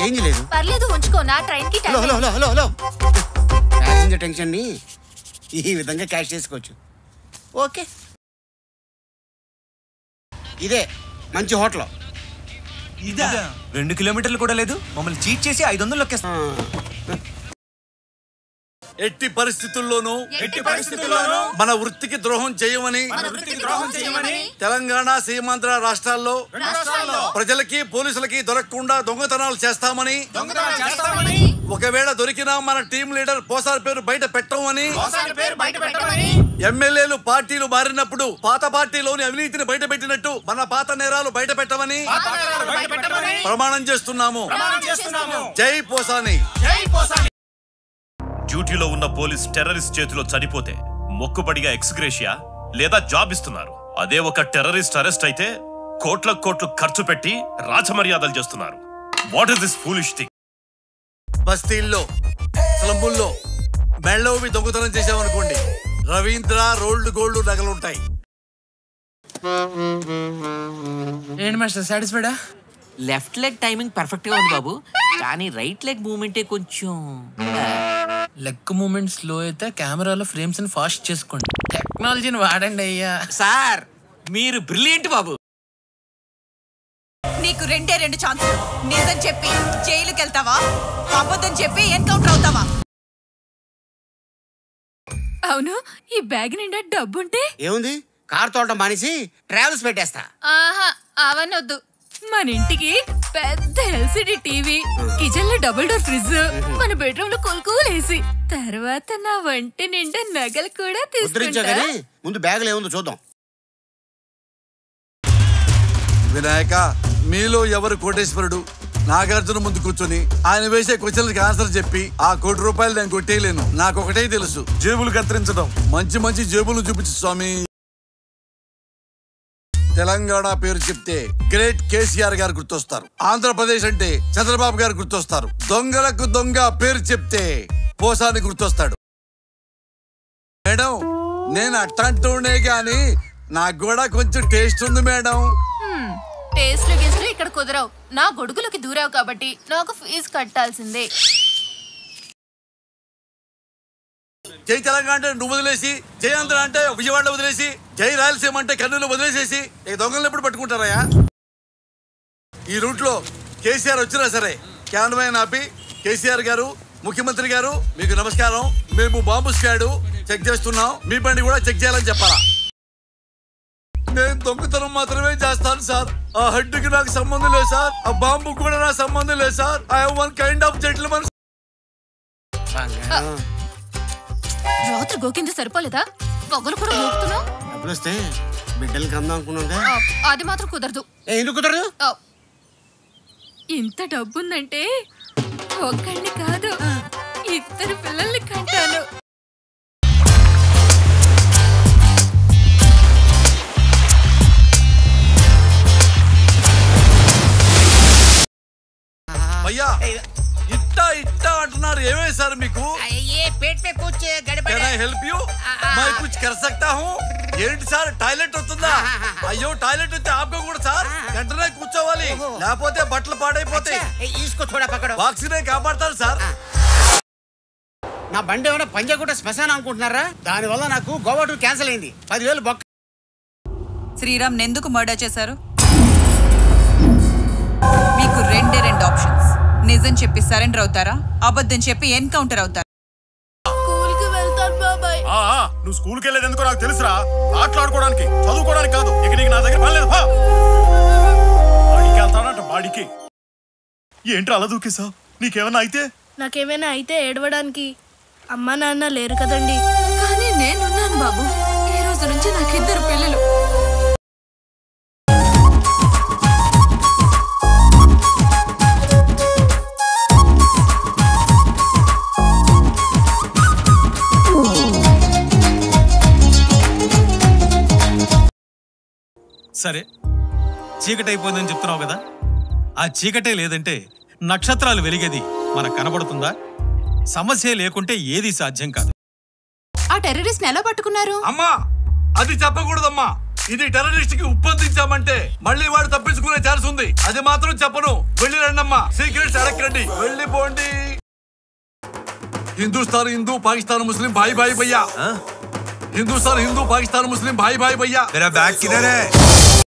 Change లేదు పర్లేదు ఉంచుకో నా ట్రైన్ కి hello time hello hello hello hello passenger tension ని ఈ విధంగా క్యాష్ చేసుకోవచ్చు ఓకే ఇదే మంచి హోటల్ ఇదా రెండు కిలోమీటర్లు కూడా లేదు మమ్మల్ని చీట్ చేసి ఐదు వందలు లొక్కేస్తాం ఎట్టి పరిస్థితుల్లోనూ ఎట్టి పరిస్థితుల్లోనూ మన వృత్తికి ద్రోహం చేయమని మన వృత్తికి ద్రోహం చేయమని తెలంగాణ సీమాంధ్ర రాష్ట్రాల్లో రాష్ట్రాల్లో ప్రజలకి పోలీసులకి దొరకకుండా దొంగతనాలు చేస్తామని దొంగతనాలు చేస్తామని ఒకవేళ దొరికినా మన టీం లీడర్ పోసార్ పేరు బయట పెట్టమని మోసాల పేరు బయట పెట్టమని ఎమ్మెల్యేలు పార్టీలు మారినప్పుడు పాత పార్టీలోని అవినీతిని బయట పెట్టినట్టు మన పాత నేరాలు బయట పెట్టమని పాతకాలాలు బయట పెట్టమని ప్రమాణం చేస్తున్నాము ప్రమాణం చేస్తున్నాము జై పోసాని జై పోసాని డ్యూటీలో ఉన్న పోలీస్ టెర్రరిస్ట్ చేతిలో చనిపోతే మొక్కుబడిగా ఎక్స్గ్రేషియా లేదా జాబ్ ఇస్తున్నారు అదే ఒక టెర్రరిస్ట్ అరెస్ట్ అయితే కోట్ల కోట్లు ఖర్చు పెట్టి రాజమర్యాదలు చేస్తున్నారు what is this foolish thing బస్తీల్లో స్లమ్ముల్లో మెళ్ళవి దొంగతనం చేసామనుకోండి రవీంద్ర రోల్డ్ గోల్డ్ నగలుంటాయి ఏంటి మాస్టర్ సాటిస్ఫైడా లెఫ్ట్ లెగ్ టైమింగ్ పర్ఫెక్ట్ గా ఉంది బాబు కానీ రైట్ లెగ్ మూమెంటే కొంచెం ఆ, లెగ్ మూమెంట్ స్లో అయితే కెమెరాలో ఫ్రేమ్స్ ని ఫాస్ట్ చేసుకోండి టెక్నాలజీని వాడండి అయ్యా సార్ మీరు బ్రిలియంట్ బాబు నీకు రెండే రెండు ఛాన్స్ నిజం చెప్పి జైలుకి వెళ్తావా అబద్ధం చెప్పి ఎన్కౌంటర్ అవుతావా అవును ఈ బ్యాగ్ నిండా డబ్బుంటే ఏముంది కార్ తోటం మానేసి ట్రావెల్స్ పెట్టేస్తా ఆహా అవనొద్దు మన ఇంటికి పెద్ద ఎల్సిడి టీవీ కిచెన్ లో డబుల్ డోర్ ఫ్రిడ్జ్ మన బెడ్రూమ్ లో కూల్ ఏసీ తర్వాత నా వంటి నిండా నగలు కూడా ఉద్ధరించా తీసుకుంటా కానీ ముందు బ్యాగులో ఏముందో చూద్దాం వినాయక మీలో ఎవరు కోటేశ్వరుడు నాగార్జున ముందు కూర్చొని ఆయన వేసే క్వశ్చన్లకి ఆన్సర్ చెప్పి ఆ కోటి రూపాయలు నేను కొట్టేయలేను నాకు ఒకటే తెలుసు జేబులు కత్తిరించడం మంచి మంచి జేబులు చూపించు స్వామి తెలంగాణ పేరు చెప్తే గ్రేట్ కేసీఆర్ గారు గుర్తొస్తారు ఆంధ్రప్రదేశ్ అంటే చంద్రబాబు గారు గుర్తొస్తారు దొంగలకు దొంగ పేరు చెప్తే పోసాని గుర్తొస్తాడు మేడం నేను అట్టంటూనే గాని నాకు కూడా కొంచెం టేస్ట్ ఉంది మేడం టేస్ట్లు గెస్ట్లు ఇక్కడ కుదరవు నా గొడుగులకి దూరావు కాబట్టి నాకు ఫీజు కట్టాల్సిందే జై తెలంగాణ అంటే నువ్వు వదిలేసి జై ఆంధ్ర అంటే విజయవాడ వదిలేసి జై రాయలసీమ అంటే కర్నూలు వదిలేసేసి ఈ దొంగలను ఎప్పుడు పట్టుకుంటారయ్యా ఈ రూట్ లో కేసీఆర్ వచ్చినా సరే క్యాన్వైన్ ఆపి కేసీఆర్ గారు ముఖ్యమంత్రి గారు మీకు నమస్కారం మేము బాంబు స్క్వాడ్ చెక్ చేస్తున్నాం మీ బండి కూడా చెక్ చేయాలని చెప్పాలా నేను దొంగతనం మాత్రమే చేస్తాను సార్ ఆ హెడ్కి నాకు సంబంధం లేదు సార్ ఆ బాంబు కూడా నాకు సంబంధం లేదు sir I one kind of gentleman రాత్రి గోకింది సరిపోలేదా పొగలు కూడా గోకుతున్నావు డబ్బులు వస్తే బిడ్డలకి అందాం అనుకున్నాగా అది మాత్రం కుదరదు ఏ, ఎందుకు కుదరదు ఆ, ఇంత డబ్బుందంటే ఒక్కడిని కాదు ఇద్దరు పిల్లల్ని కంటాను అయ్యా ఇట్టా ఇట్టా అంటున్నారు ఏమే సార్ మీకు ये पेट पे कुछ गड़बड़ కెన్ ఐ హెల్ప్ యూ మై కుచ్ కర్ సక్తా హూ ఏంటి సార్ టాయిలెట్ వస్తుందా అయ్యో టాయిలెట్ వస్తే ఆపుకో కూడా సార్ వెంటనే కూర్చోవాలి లేకపోతే బట్టలు పాడైపోతాయి ఈసుకో చూడ పక్కడు బాక్స్ నే కాపాడతారు సార్ నా బండి ఏమైనా పంజాగుట్ట శ్మశానం అనుకుంటున్నారా దానివల్ల నాకు గోవా టూర్ క్యాన్సిల్ అయింది పదివేలు బొక్క శ్రీరామ్ ఎందుకు మర్డర్ చేశారు మీకు రెండే రెండు ఆప్షన్స్ నిజం చెప్పి సరెండర్ అవుతారా అబద్ధం చెప్పి ఎన్కౌంటర్ అవుతారా స్కూల్ కి వెళ్తాను బాబాయ్ ఆ, ఆ, నువ్వు స్కూల్కి వెళ్ళేది ఎందుకో నాకు తెలుసురా ఆటలాడుకోవడానికి చదువుకోవడానికి కాదు ఇక నీకు నా దగ్గర పని లేదు పా. బాడికి వెళ్తానంట బాడికి ఏంట్రా అలా దూకేసా నీకేమన్నా అయితే నాకేమైనా అయితే ఏడవడానికి అమ్మా నాన్న లేరు కదండి కానీ నేనున్నాను బాబు ఈ రోజు నుంచి నాకు ఇద్దరు పిల్లలు సరే చీకటి అయిపోయిందని చెప్తున్నావు కదా ఆ చీకటే లేదంటే నక్షత్రాలు వెలిగేది మనకు కనబడుతుందా సమస్య లేకుంటే ఏది సాధ్యం కాదు ఆ టెర్రరిస్ట్ ఎలా పట్టుకున్నారు అమ్మా అది చెప్పకూడదమ్మా ఇది టెర్రరిస్ట్ కి ఉప్పందించామంటే మళ్ళీ వాడు తప్పించుకునే ఛాన్స్ ఉంది అది మాత్రం చెప్పను వెళ్ళి రండమ్మా అమ్మ సీక్రెట్స్ అడగండి వెళ్ళిపోండి హిందుస్థాన్ హిందూ పాకిస్తాన్ ముస్లిం భాई भाई भैया हिंदुस्तान हिंदू पाकिस्तान मुस्लिम भाई भाई भैया मेरा बैग किधर है